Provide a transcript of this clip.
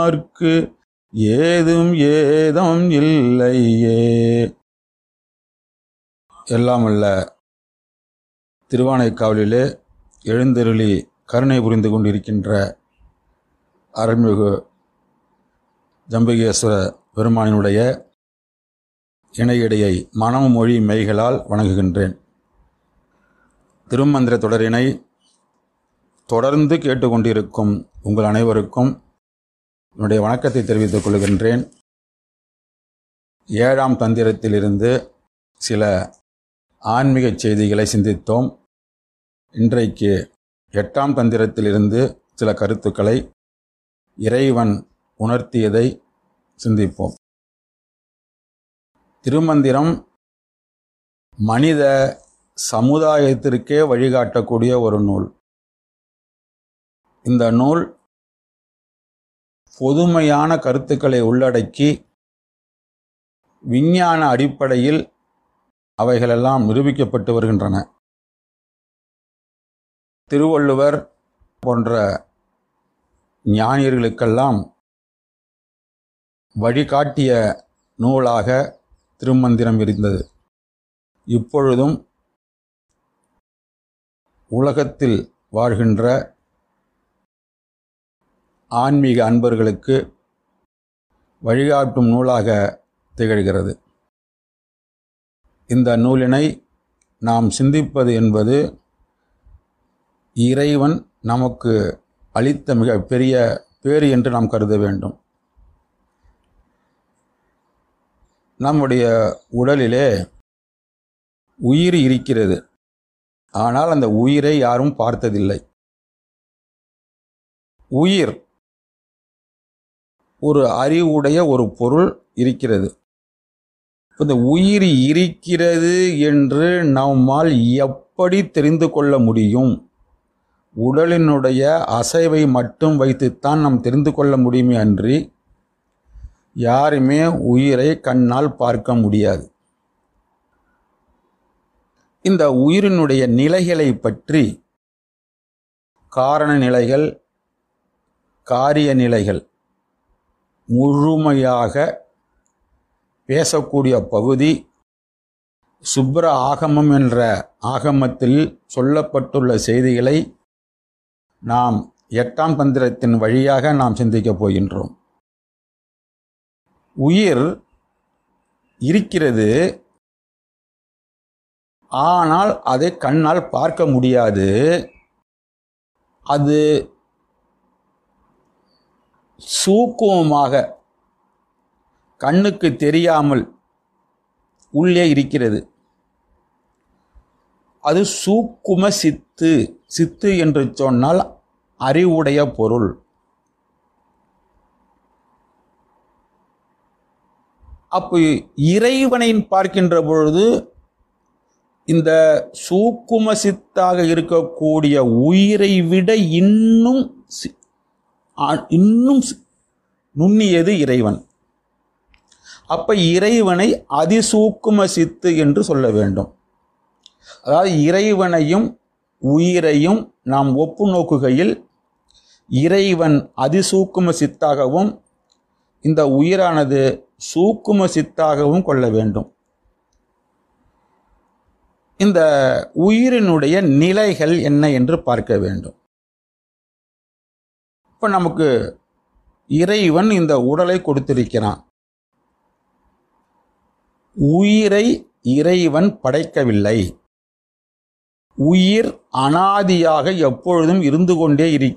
mark ஏதும் ஏதம் இல்லையே எல்லாம் அல்ல திருவானைக்காவலிலே எழுந்தருளி கருணை புரிந்து கொண்டிருக்கின்ற அருள்மிகு ஜம்பகேஸ்வர பெருமானினுடைய இணையடையை மனம் மொழி மெய்களால் வணங்குகின்றேன் திருமந்திர தொடரினை தொடர்ந்து கேட்டுக்கொண்டிருக்கும் உங்கள் அனைவருக்கும் என்னுடைய வணக்கத்தை தெரிவித்துக் கொள்கின்றேன் ஏழாம் தந்திரத்திலிருந்து சில ஆன்மீக செய்திகளை சிந்தித்தோம் இன்றைக்கு எட்டாம் தந்திரத்திலிருந்து சில கருத்துக்களை இறைவன் உணர்த்தியதை சிந்திப்போம் திருமந்திரம் மனித சமுதாயத்திற்கே வழிகாட்டக்கூடிய ஒரு நூல் இந்த நூல் பொதுமையான கருத்துக்களை உள்ளடக்கி விஞ்ஞான அடிப்படையில் அவைகளெல்லாம் நிரூபிக்கப்பட்டு வருகின்றன திருவள்ளுவர் போன்ற ஞானியர்களுக்கெல்லாம் வழிகாட்டிய நூலாக திருமந்திரம் இருந்தது இப்பொழுதும் உலகத்தில் வாழ்கின்ற ஆன்மீக அன்பர்களுக்கு வழிகாட்டும் நூலாக திகழ்கிறது இந்த நூலினை நாம் சிந்திப்பது என்பது இறைவன் நமக்கு அளித்த மிக பெரிய பேறு என்று நாம் கருத வேண்டும் நம்முடைய உடலிலே உயிர் இருக்கிறது ஆனால் அந்த உயிரை யாரும் பார்த்ததில்லை உயிர் ஒரு அறிவுடைய ஒரு பொருள் இருக்கிறது இந்த உயிர் இருக்கிறது என்று நம்மால் எப்படி தெரிந்து கொள்ள முடியும் உடலினுடைய அசைவை மட்டும் வைத்துத்தான் நாம் தெரிந்து கொள்ள முடியுமே அன்றி யாருமே உயிரை கண்ணால் பார்க்க முடியாது இந்த உயிரினுடைய நிலைகளை பற்றி காரண நிலைகள் காரிய நிலைகள் முழுமையாக பேசக்கூடிய பகுதி சுப்ர ஆகமம் என்ற ஆகமத்தில் சொல்லப்பட்டுள்ள செய்திகளை நாம் எட்டாம் தந்திரத்தின் வழியாக நாம் சிந்திக்கப் போகின்றோம் உயிர் இருக்கிறது ஆனால் அதை கண்ணால் பார்க்க முடியாது அது சூக்குமமாக கண்ணுக்கு தெரியாமல் உள்ளே இருக்கிறது அது சூக்கும சித்து சித்து என்று சொன்னால் அறிவுடைய பொருள் அப்போ இறைவனை பார்க்கின்ற பொழுது இந்த சூக்கும சித்தாக இருக்கக்கூடிய உயிரை விட இன்னும் சி- ஆ- இன்னும் சி- நுண்ணியது இறைவன் அப்ப இறைவனை அதிசூக்கும சித்து என்று சொல்ல வேண்டும் அதாவது இறைவனையும் உயிரையும் நாம் ஒப்பு நோக்குகையில் இறைவன் அதிசூக்கும சித்தாகவும் இந்த உயிரானது சூக்கும சித்தாகவும் கொள்ள வேண்டும் இந்த உயிரினுடைய நிலைகள் என்ன என்று பார்க்க வேண்டும் இப்போ நமக்கு இறைவன் இந்த உடலை கொடுத்திருக்கிறான் உயிரை இறைவன் படைக்கவில்லை உயிர் அனாதியாக எப்பொழுதும் இருந்து கொண்டே இருக்கிறது